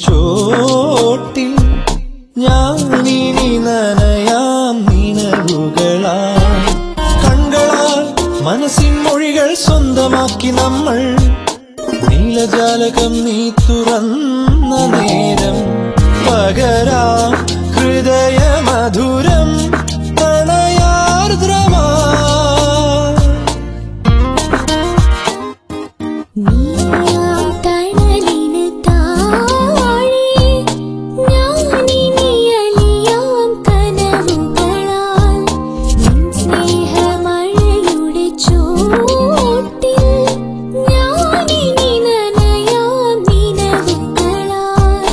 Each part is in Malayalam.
ചോട്ടിൽ ഞാനിനി നനയാം നിനവുകളായി കണ്ണുകളാൽ മനസ്സിൻ മൊഴികൾ സ്വന്തമാക്കി നമ്മൾ നീലജാലകം നീ തുറന്ന നേരം പകരാ ഹൃദയ മധുരം പ്രണയാർദ്രമാ നീയാം തണലിന് താഴെ ഞാനിനി അലിയാം കനവുകളാൽ നിൻ സ്നേഹമഴയുടെ ചോട്ടിൽ ഞാനിനി നനയാം നിനവുകളാൽ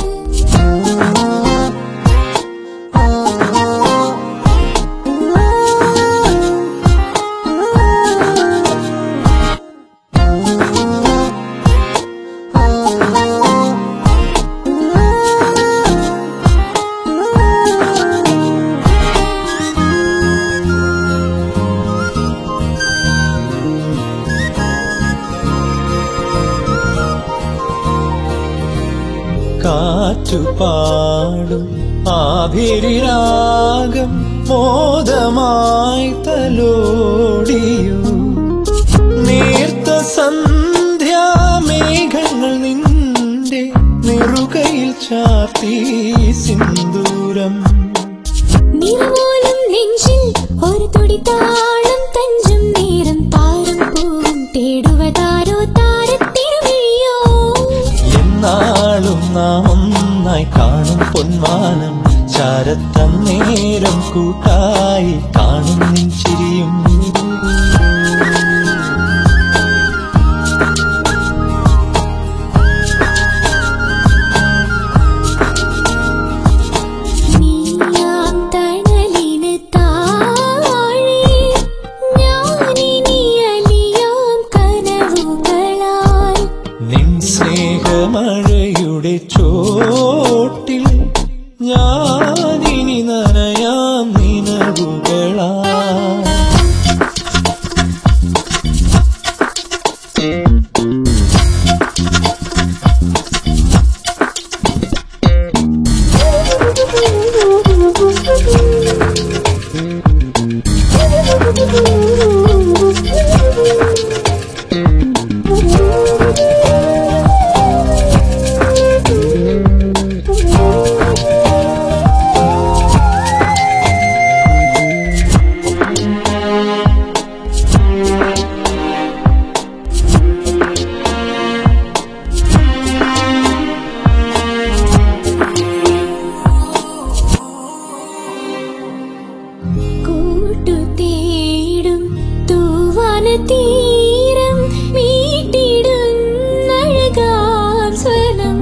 കാറ്റുപാടും ആഭിരാഗം മോദമായി തലോടിയു നീർത്ത സന്ധ്യാമേഘങ്ങൾ നിന്റെ നെറുകയിൽ ചാർത്തി സിന്ദൂരം നിറമോലും നെഞ്ചിൽ ഒരു തുടി താളം തഞ്ചും നേരം താരം പൂവും തേടുവതാരോ താരത്തിരുമിഴിയോ എന്നാളും നാം ഒന്നായി കാണും പൊന്മാനം ചാരത്തന്നേരം കൂട്ടായി കാണും നിൻ ചിരിയും നീയാം തണലിന് താഴെ ഞാനിനി അലിയാം കനവുകളാൽ നിൻ സ്നേഹമഴയുടെ ചോട്ടിൽ ഞാനിനി നനയാം നിനവുകളാ കൂട്ടു തേടും തൂവാന തീരം മീട്ടിടുന്നഴകാം സ്വനം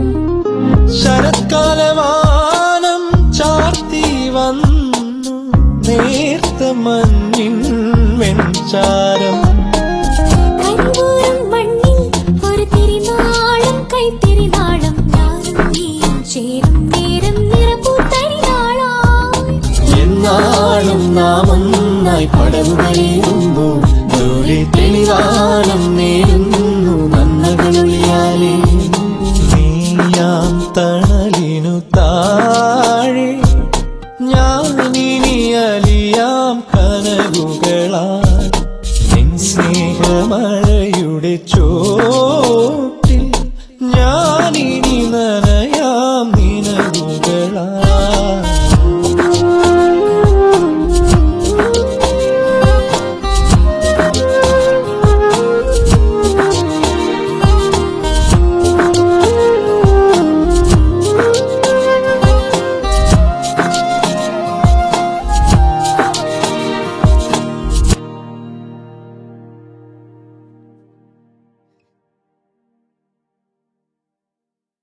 ശരത്കാലവാനം ചാർത്തി വന്നു നേർത്ത മഞ്ഞിൻ വെൺചാരം കരിവൂറും മണ്ണിൽ ഒരു തിരിനാളം കൈത്തിരിനാളം ഞാനും നീയും ചേരും നേരം നിറപ്പൂത്തരിനാളായി എന്നാളും നാം ഒന്നായി പടവുകളേറുമ്പോൾ ദൂരെ തെളിവാനം നേ